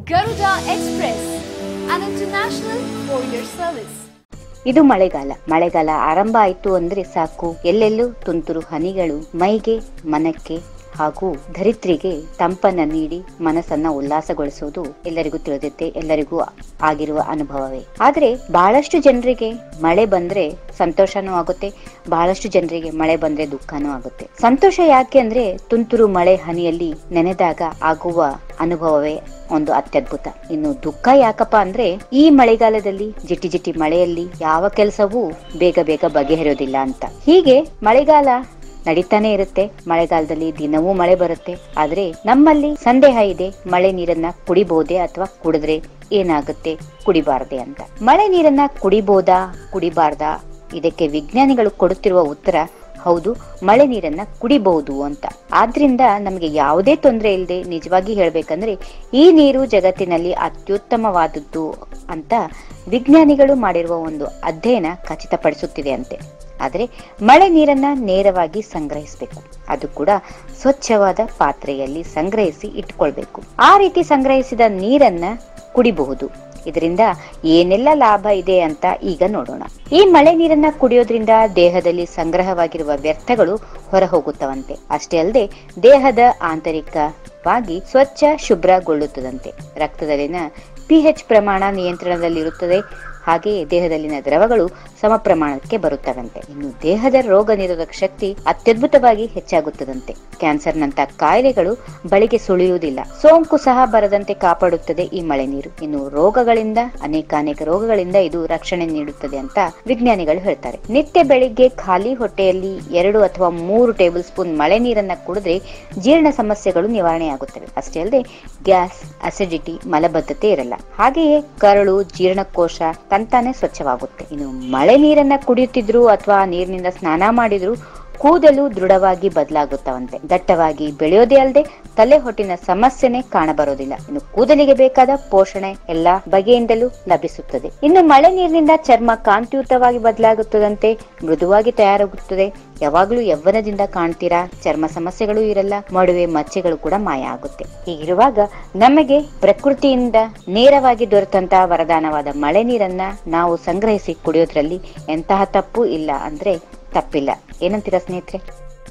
Garuda Express, an international courier service. ಇದು ಮಳೆಗಾಲ ಮಳೆಗಾಲ ಆರಂಭ ಆಯ್ತು ಅಂದ್ರೆ ಸಾಕು ಎಲ್ಲೆಲ್ಲೂ ತುಂತುರು ಹನಿಗಳು ಮೈಗೆ ಮನಕ್ಕೆ ಹಾಗೂ ಧರಿತ್ರಿಗೆ ತಂಪನ್ನ ನೀಡಿ ಮನಸ್ಸನ್ನ ಉಲ್ಲಾಸಗೊಳಿಸುವುದು ಎಲ್ಲರಿಗೂ ತಿಳಿದಿತ್ತೆ ಎಲ್ಲರಿಗೂ ಆಗಿರುವ ಅನುಭವವೇ ಆದ್ರೆ ಬಹಳಷ್ಟು ಜನರಿಗೆ ಮಳೆ ಬಂದ್ರೆ ಸಂತೋಷನೂ ಆಗುತ್ತೆ ಬಹಳಷ್ಟು ಜನರಿಗೆ ಮಳೆ ಬಂದ್ರೆ ದುಃಖನೂ ಆಗುತ್ತೆ ಸಂತೋಷ ಯಾಕೆ ಅಂದ್ರೆ ತುಂತುರು ಮಳೆ ಹನಿಯಲ್ಲಿ ನೆನೆದಾಗ ಆಗುವ ಅನುಭವವೇ ಒಂದು ಅತ್ಯದ್ಭುತ ಇನ್ನು ದುಃಖ ಯಾಕಪ್ಪ ಅಂದ್ರೆ ಈ ಮಳೆಗಾಲದಲ್ಲಿ ಜಿಟಿ ಜಿಟಿ ಮಳೆಯಲ್ಲಿ ಯಾವ ಕೆಲಸವೂ ಬೇಗ ಬೇಗ ಬಗೆಹರಿಯೋದಿಲ್ಲ ಅಂತ ಹೀಗೆ ಮಳೆಗಾಲ ನಡೀತಾನೆ ಇರುತ್ತೆ ಮಳೆಗಾಲದಲ್ಲಿ ದಿನವೂ ಮಳೆ ಬರುತ್ತೆ ಆದ್ರೆ ನಮ್ಮಲ್ಲಿ ಸಂದೇಹ ಇದೆ ಮಳೆ ನೀರನ್ನ ಕುಡಿಬಹುದೇ ಅಥವಾ ಕುಡಿದ್ರೆ ಏನಾಗುತ್ತೆ ಕುಡಿಬಾರದೆ ಅಂತ ಮಳೆ ನೀರನ್ನ ಕುಡಿಬೋದಾ ಕುಡಿಬಾರ್ದಾ ಇದಕ್ಕೆ ವಿಜ್ಞಾನಿಗಳು ಕೊಡುತ್ತಿರುವ ಉತ್ತರ ಹೌದು ಮಳೆ ನೀರನ್ನ ಕುಡಿಬಹುದು ಅಂತ ಆದ್ರಿಂದ ನಮಗೆ ಯಾವುದೇ ತೊಂದರೆ ಇಲ್ಲದೆ ನಿಜವಾಗಿ ಹೇಳ್ಬೇಕಂದ್ರೆ ಈ ನೀರು ಜಗತ್ತಿನಲ್ಲಿ ಅತ್ಯುತ್ತಮವಾದದ್ದು ಅಂತ ವಿಜ್ಞಾನಿಗಳು ಮಾಡಿರುವ ಒಂದು ಅಧ್ಯಯನ ಖಚಿತಪಡಿಸುತ್ತಿದೆ ಅಂತೆ ಆದರೆ ಮಳೆ ನೀರನ್ನ ನೇರವಾಗಿ ಸಂಗ್ರಹಿಸಬೇಕು ಅದು ಕೂಡ ಸ್ವಚ್ಛವಾದ ಪಾತ್ರೆಯಲ್ಲಿ ಸಂಗ್ರಹಿಸಿ ಇಟ್ಕೊಳ್ಬೇಕು ಆ ರೀತಿ ಸಂಗ್ರಹಿಸಿದ ನೀರನ್ನ ಕುಡಿಬಹುದು ಇದರಿಂದ ಏನೆಲ್ಲ ಲಾಭ ಇದೆ ಅಂತ ಈಗ ನೋಡೋಣ ಈ ಮಳೆ ನೀರನ್ನ ಕುಡಿಯೋದ್ರಿಂದ ದೇಹದಲ್ಲಿ ಸಂಗ್ರಹವಾಗಿರುವ ವ್ಯರ್ಥಗಳು ಹೊರ ಹೋಗುತ್ತವಂತೆ ಅಷ್ಟೇ ಅಲ್ಲದೆ ದೇಹದ ಆಂತರಿಕವಾಗಿ ಸ್ವಚ್ಛ ಶುಭ್ರಗೊಳ್ಳುತ್ತದಂತೆ ರಕ್ತದಲ್ಲಿನ ಪಿಎಚ್ ಪ್ರಮಾಣ ನಿಯಂತ್ರಣದಲ್ಲಿರುತ್ತದೆ ಹಾಗೆಯೇ ದೇಹದಲ್ಲಿನ ದ್ರವಗಳು ಸಮ ಪ್ರಮಾಣಕ್ಕೆ ಬರುತ್ತವಂತೆ ಇನ್ನು ದೇಹದ ರೋಗ ನಿರೋಧಕ ಶಕ್ತಿ ಅತ್ಯದ್ಭುತವಾಗಿ ಹೆಚ್ಚಾಗುತ್ತದಂತೆ ಕ್ಯಾನ್ಸರ್ನಂತ ಕಾಯಿಲೆಗಳು ಬಳಿಗೆ ಸುಳಿಯುವುದಿಲ್ಲ ಸೋಂಕು ಸಹ ಬರದಂತೆ ಕಾಪಾಡುತ್ತದೆ ಈ ಮಳೆ ನೀರು ಇನ್ನು ರೋಗಗಳಿಂದ ಅನೇಕ ಅನೇಕ ರೋಗಗಳಿಂದ ಇದು ರಕ್ಷಣೆ ನೀಡುತ್ತದೆ ಅಂತ ವಿಜ್ಞಾನಿಗಳು ಹೇಳ್ತಾರೆ ನಿತ್ಯ ಬೆಳಿಗ್ಗೆ ಖಾಲಿ ಹೊಟ್ಟೆಯಲ್ಲಿ ಎರಡು ಅಥವಾ ಮೂರು ಟೇಬಲ್ ಸ್ಪೂನ್ ಮಳೆ ನೀರನ್ನ ಕುಡಿದ್ರೆ ಜೀರ್ಣ ಸಮಸ್ಯೆಗಳು ನಿವಾರಣೆಯಾಗುತ್ತವೆ ಅಷ್ಟೇ ಅಲ್ಲದೆ ಗ್ಯಾಸ್ ಅಸಿಡಿಟಿ ಮಲಬದ್ಧತೆ ಇರಲ್ಲ ಹಾಗೆಯೇ ಕರಳು ಜೀರ್ಣಕೋಶ ತಂತಾನೆ ಸ್ವಚ್ಛವಾಗುತ್ತೆ ಇನ್ನು ಮಳೆ ನೀರನ್ನ ಕುಡಿಯುತ್ತಿದ್ರು ಅಥವಾ ನೀರಿನಿಂದ ಸ್ನಾನ ಮಾಡಿದ್ರು ಕೂದಲು ದೃಢವಾಗಿ ಬದಲಾಗುತ್ತವಂತೆ ದಟ್ಟವಾಗಿ ಬೆಳೆಯೋದೇ ಅಲ್ಲದೆ ತಲೆ ಹೊಟ್ಟಿನ ಸಮಸ್ಯೆನೆ ಕಾಣಬರೋದಿಲ್ಲ ಇನ್ನು ಕೂದಲಿಗೆ ಬೇಕಾದ ಪೋಷಣೆ ಎಲ್ಲಾ ಬಗೆಯಿಂದಲೂ ಲಭಿಸುತ್ತದೆ ಇನ್ನು ಮಳೆ ನೀರಿನಿಂದ ಚರ್ಮ ಕಾಂತಿಯುತವಾಗಿ ಬದಲಾಗುತ್ತದಂತೆ ಮೃದುವಾಗಿ ತಯಾರಾಗುತ್ತದೆ ಯಾವಾಗ್ಲೂ ಯವ್ವನದಿಂದ ಕಾಣ್ತೀರಾ ಚರ್ಮ ಸಮಸ್ಯೆಗಳು ಇರಲ್ಲ ಮಡುವೆ ಮಚ್ಚೆಗಳು ಕೂಡ ಮಾಯ ಆಗುತ್ತೆ ಹೀಗಿರುವಾಗ ನಮಗೆ ಪ್ರಕೃತಿಯಿಂದ ನೇರವಾಗಿ ದೊರೆತಂತಹ ವರದಾನವಾದ ಮಳೆ ನೀರನ್ನ ನಾವು ಸಂಗ್ರಹಿಸಿ ಕುಡಿಯೋದ್ರಲ್ಲಿ ಎಂತಹ ತಪ್ಪು ಇಲ್ಲ ಅಂದ್ರೆ ತಪ್ಪಿಲ್ಲ ಏನಂತೀರಾ ಸ್ನೇಹಿತರೆ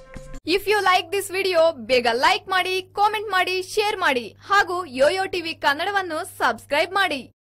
if you like this video ಬೇಗ ಲೈಕ್ ಮಾಡಿ ಕಾಮೆಂಟ್ ಮಾಡಿ ಶೇರ್ ಮಾಡಿ ಹಾಗೂ ಯೋಯೋ ಟಿವಿ ಕನ್ನಡವನ್ನು ಸಬ್ಸ್ಕ್ರೈಬ್ ಮಾಡಿ